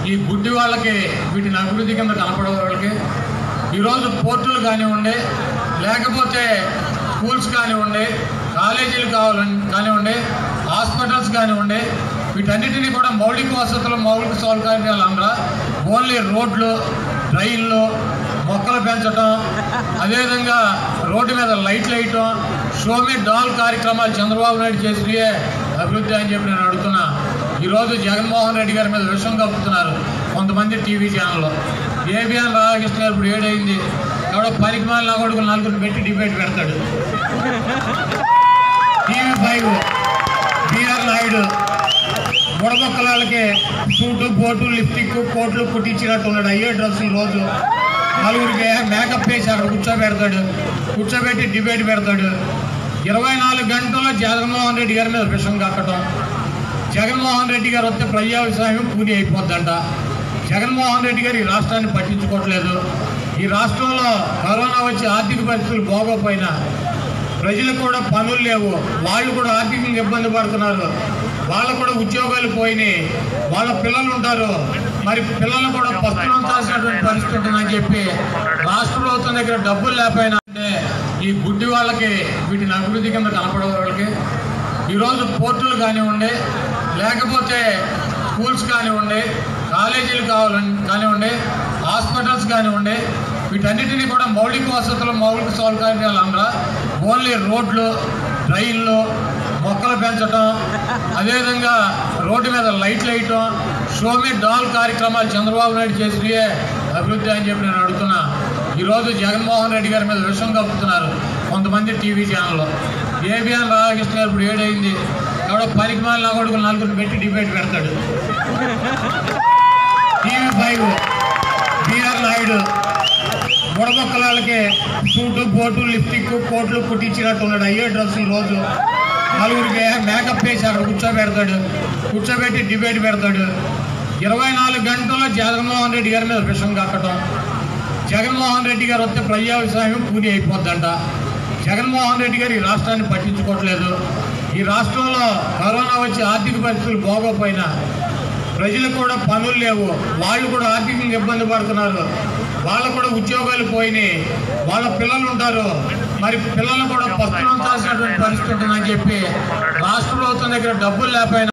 ఈ గుడ్డి వాళ్ళకి వీటిని అభివృద్ధి కింద కనపడే వాళ్ళకి ఈరోజు పోర్టులు కానివ్వండి లేకపోతే స్కూల్స్ కానివ్వండి కాలేజీలు కావాలని కానివ్వండి హాస్పిటల్స్ కానివ్వండి వీటన్నిటిని కూడా మౌలిక వసతులు మౌలిక సౌకర్యాలు అందరూ ఓన్లీ రోడ్లు డ్రైన్లు మొక్కలు పెంచడం అదేవిధంగా రోడ్డు మీద లైట్లు వేయటం షోమి డాల్ కార్యక్రమాలు చంద్రబాబు నాయుడు చేసినయే అభివృద్ధి అని చెప్పి నేను అడుగుతున్నా ఈరోజు జగన్మోహన్ రెడ్డి గారి మీద విషం కప్పుతున్నారు కొంతమంది టీవీ ఛానల్లో ఏబిఎన్ రాధాకృష్ణ గారు ఇప్పుడు ఏడైంది ఎవడో పనికి మాలిన కొడుకు నలుగురు పెట్టి డిబేట్ పెడతాడు టీవీ ఫైవ్ బీఆర్ నాయుడు బుడబొక్కలకి సూటు బోటు లిప్స్టిక్ కోట్లు కుట్టించినట్టు ఉన్నాడు అయ్యే డ్రెస్ ఈ రోజు నలుగురికి మేకప్ వేసి అక్కడ కూర్చోబెడతాడు కూర్చోబెట్టి డిబేట్ పెడతాడు ఇరవై నాలుగు గంటల్లో జగన్మోహన్ రెడ్డి గారి మీద విషం కక్కటం జగన్మోహన్ రెడ్డి గారు వస్తే ప్రజా వ్యవసాయం కూలి అయిపోద్దంట జగన్మోహన్ రెడ్డి గారు ఈ రాష్ట్రాన్ని పట్టించుకోవట్లేదు ఈ రాష్ట్రంలో కరోనా వచ్చి ఆర్థిక పరిస్థితులు బాగోపోయినా ప్రజలకు కూడా పనులు లేవు వాళ్ళు కూడా ఆర్థికంగా ఇబ్బంది పడుతున్నారు వాళ్ళకు కూడా ఉద్యోగాలు పోయినాయి వాళ్ళ పిల్లలు ఉంటారు మరి పిల్లలు కూడా పస్తులంతాల్సినటువంటి పరిస్థితి ఉంటుందని చెప్పి రాష్ట్ర ప్రభుత్వం దగ్గర డబ్బులు లేకపోయినా అంటే ఈ గుడ్డి వాళ్ళకి వీటిని అభివృద్ధి కింద కనపడే వాళ్ళకి ఈరోజు పోర్టులు కానివ్వండి లేకపోతే స్కూల్స్ కానివ్వండి కాలేజీలు కావాలని కానివ్వండి హాస్పిటల్స్ కానివ్వండి వీటన్నిటిని కూడా మౌలిక వసతులు మౌలిక సౌకర్యాలు అందరూ ఓన్లీ రోడ్లు డ్రైన్లు మొక్కలు పెంచడం అదేవిధంగా రోడ్డు మీద లైట్లు వేయటం షోమి డాల్ కార్యక్రమాలు చంద్రబాబు నాయుడు చేసినయే అభివృద్ధి అని చెప్పి నేను అడుగుతున్నా ఈరోజు జగన్మోహన్ రెడ్డి గారి మీద విషం కప్పుతున్నారు కొంతమంది టీవీ ఛానల్లో ఏబిఎన్ రాధాకృష్ణ గారు ఇప్పుడు ఏడైంది ఎవడో పనికి మాలిన కొడుకు నలుగురు పెట్టి డిబేట్ పెడతాడు టీవీ ఫైవ్ బీఆర్ నాయుడు బుడబొక్కలకి సూటు బోటు లిప్స్టిక్ కోట్లు కుట్టించినట్టు ఉన్నాడు అయ్యే డ్రెస్ ఈ రోజు నలుగురికి మేకప్ వేసి అక్కడ కూర్చోబెడతాడు కూర్చోబెట్టి డిబేట్ పెడతాడు ఇరవై నాలుగు గంటల్లో జగన్మోహన్ రెడ్డి గారి మీద విషం కక్కటం జగన్మోహన్ రెడ్డి గారు వస్తే ప్రజా వ్యవసాయం కూలి అయిపోద్దంట జగన్మోహన్ రెడ్డి గారు ఈ రాష్ట్రాన్ని పట్టించుకోవట్లేదు ఈ రాష్ట్రంలో కరోనా వచ్చి ఆర్థిక పరిస్థితులు బాగోపోయినా ప్రజలకు కూడా పనులు లేవు వాళ్ళు కూడా ఆర్థికంగా ఇబ్బంది పడుతున్నారు వాళ్ళకు కూడా ఉద్యోగాలు పోయినాయి వాళ్ళ పిల్లలు ఉంటారు మరి పిల్లలు కూడా పస్తులంతాల్సినటువంటి పరిస్థితి ఉంటుందని చెప్పి రాష్ట్ర ప్రభుత్వం దగ్గర డబ్బులు లేకపోయినా